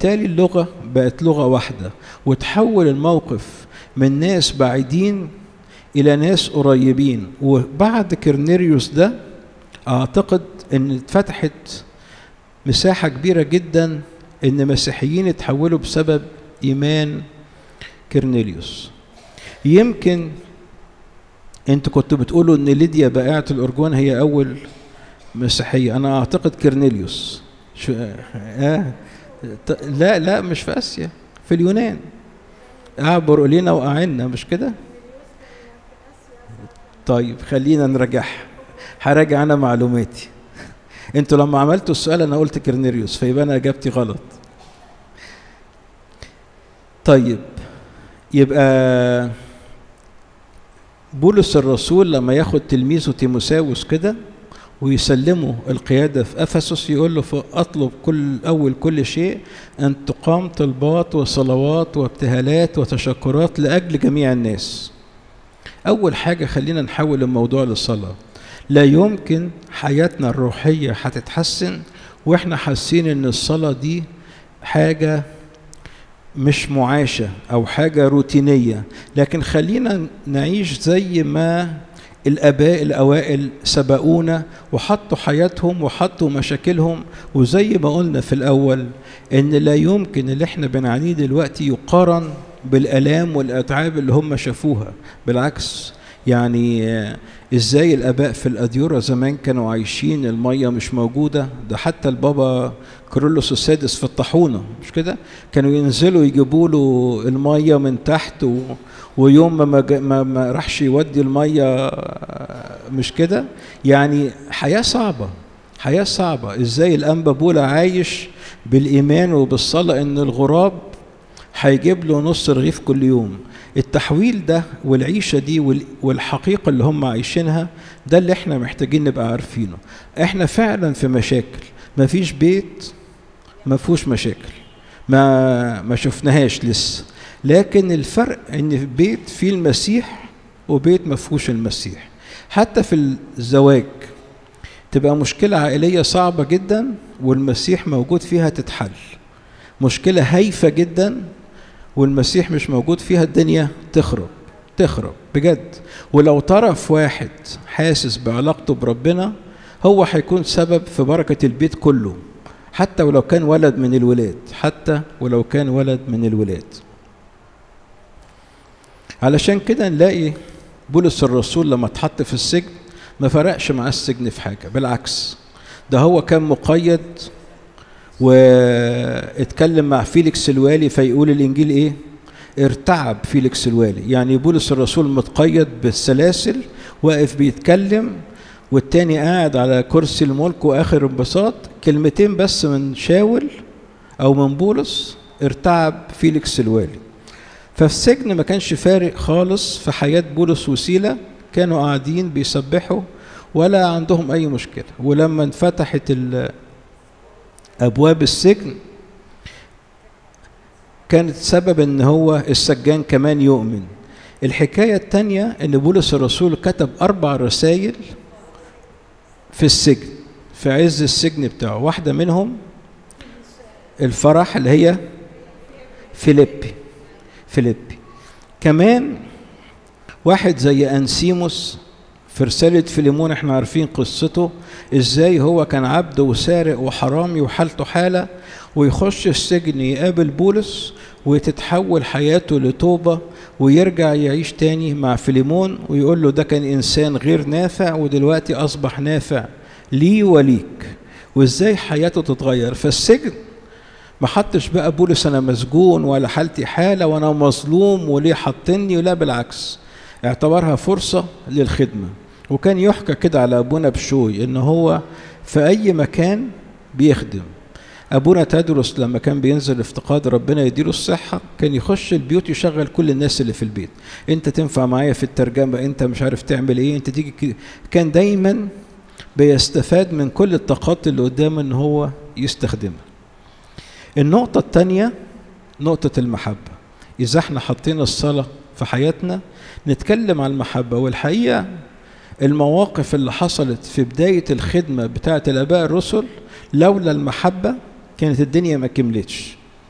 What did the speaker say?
وبالتالي اللغة بقت لغة واحدة وتحول الموقف من ناس بعيدين إلى ناس قريبين وبعد كرنيريوس ده أعتقد إن اتفتحت مساحة كبيرة جدا إن مسيحيين اتحولوا بسبب إيمان كرنيليوس يمكن انتوا كنتوا بتقولوا ان ليديا بائعة الارجوان هي اول مسيحية انا اعتقد كرنيليوس شو آه ط- لا لا مش في اسيا في اليونان اعبر الينا واعنا مش كده طيب خلينا نراجعها هراجع انا معلوماتي انتوا لما عملتوا السؤال انا قلت كرنيليوس فيبقى انا اجابتي غلط طيب يبقى بولس الرسول لما ياخد تلميذه تيموساوس كده ويسلمه القيادة في أفسس يقول له فأطلب كل أول كل شيء أن تقام طلبات وصلوات وابتهالات وتشكرات لأجل جميع الناس أول حاجة خلينا نحول الموضوع للصلاة لا يمكن حياتنا الروحية هتتحسن وإحنا حاسين إن الصلاة دي حاجة مش معاشة أو حاجة روتينية لكن خلينا نعيش زي ما الآباء الأوائل سبقونا وحطوا حياتهم وحطوا مشاكلهم وزي ما قلنا في الأول إن لا يمكن اللي إحنا بنعانيه دلوقتي يقارن بالآلام والأتعاب اللي هم شافوها بالعكس يعني آه، ازاي الاباء في الاديره زمان كانوا عايشين الميه مش موجوده ده حتى البابا كرولوس السادس في الطاحونه مش كده كانوا ينزلوا يجيبوا له الميه من تحت و... ويوم ما, ما, جا- ما ما راحش يودي الميه آه، مش كده يعني حياه صعبه حياه صعبه ازاي الانبا بولا عايش بالايمان وبالصلاه ان الغراب هيجيب له نص رغيف كل يوم التحويل ده والعيشه دي وال- والحقيقه اللي هم عايشينها ده اللي احنا محتاجين نبقى عارفينه احنا فعلا في مشاكل مفيش بيت ما فيهوش مشاكل ما ما شفناهاش لسه لكن الفرق ان في بيت فيه المسيح وبيت ما فيهوش المسيح حتى في الزواج تبقى مشكلة عائلية صعبة جدا والمسيح موجود فيها تتحل مشكلة هايفة جدا والمسيح مش موجود فيها الدنيا تخرب تخرب بجد ولو طرف واحد حاسس بعلاقته بربنا هو هيكون سبب في بركة البيت كله حتى ولو كان ولد من الولاد حتى ولو كان ولد من الولاد علشان كده نلاقي بولس الرسول لما اتحط في السجن ما فرقش معاه السجن في حاجة بالعكس ده هو كان مقيد واتكلم مع فيليكس الوالي فيقول الانجيل ايه ارتعب فيليكس الوالي يعني بولس الرسول متقيد بالسلاسل واقف بيتكلم والتاني قاعد على كرسي الملك واخر انبساط كلمتين بس من شاول او من بولس ارتعب فيليكس الوالي ففي السجن ما كانش فارق خالص في حياة بولس وسيلة كانوا قاعدين بيسبحوا ولا عندهم أي مشكلة ولما انفتحت ال- أبواب السجن كانت سبب ان هو السجان كمان يؤمن الحكاية التانية ان بولس الرسول كتب أربع رسائل في السجن في عز السجن بتاعه واحدة منهم الفرح اللي هي فيليبي فيليبي كمان واحد زي أنسيموس في رسالة فيليمون احنا عارفين قصته ازاي هو كان عبد وسارق وحرامي وحالته حالة ويخش السجن يقابل بولس وتتحول حياته لتوبة ويرجع يعيش تاني مع فيليمون ويقول له ده كان إنسان غير نافع ودلوقتي أصبح نافع لي وليك وإزاي حياته تتغير فالسجن ما حطش بقى بولس أنا مسجون ولا حالتي حالة وأنا مظلوم وليه حاطني ولا بالعكس اعتبرها فرصة للخدمة وكان يحكى كده على أبونا بشوي إن هو في أي مكان بيخدم أبونا تدرس لما كان بينزل افتقاد ربنا يديله الصحة كان يخش البيوت يشغل كل الناس اللي في البيت أنت تنفع معايا في الترجمة أنت مش عارف تعمل إيه أنت تيجي كده. كان دايما بيستفاد من كل الطاقات اللي قدامه إن هو يستخدمها النقطة الثانية نقطة المحبة إذا احنا حطينا الصلاة في حياتنا نتكلم عن المحبة والحقيقة المواقف اللي حصلت في بداية الخدمة بتاعة الآباء الرسل لولا المحبة كانت الدنيا ما كملتش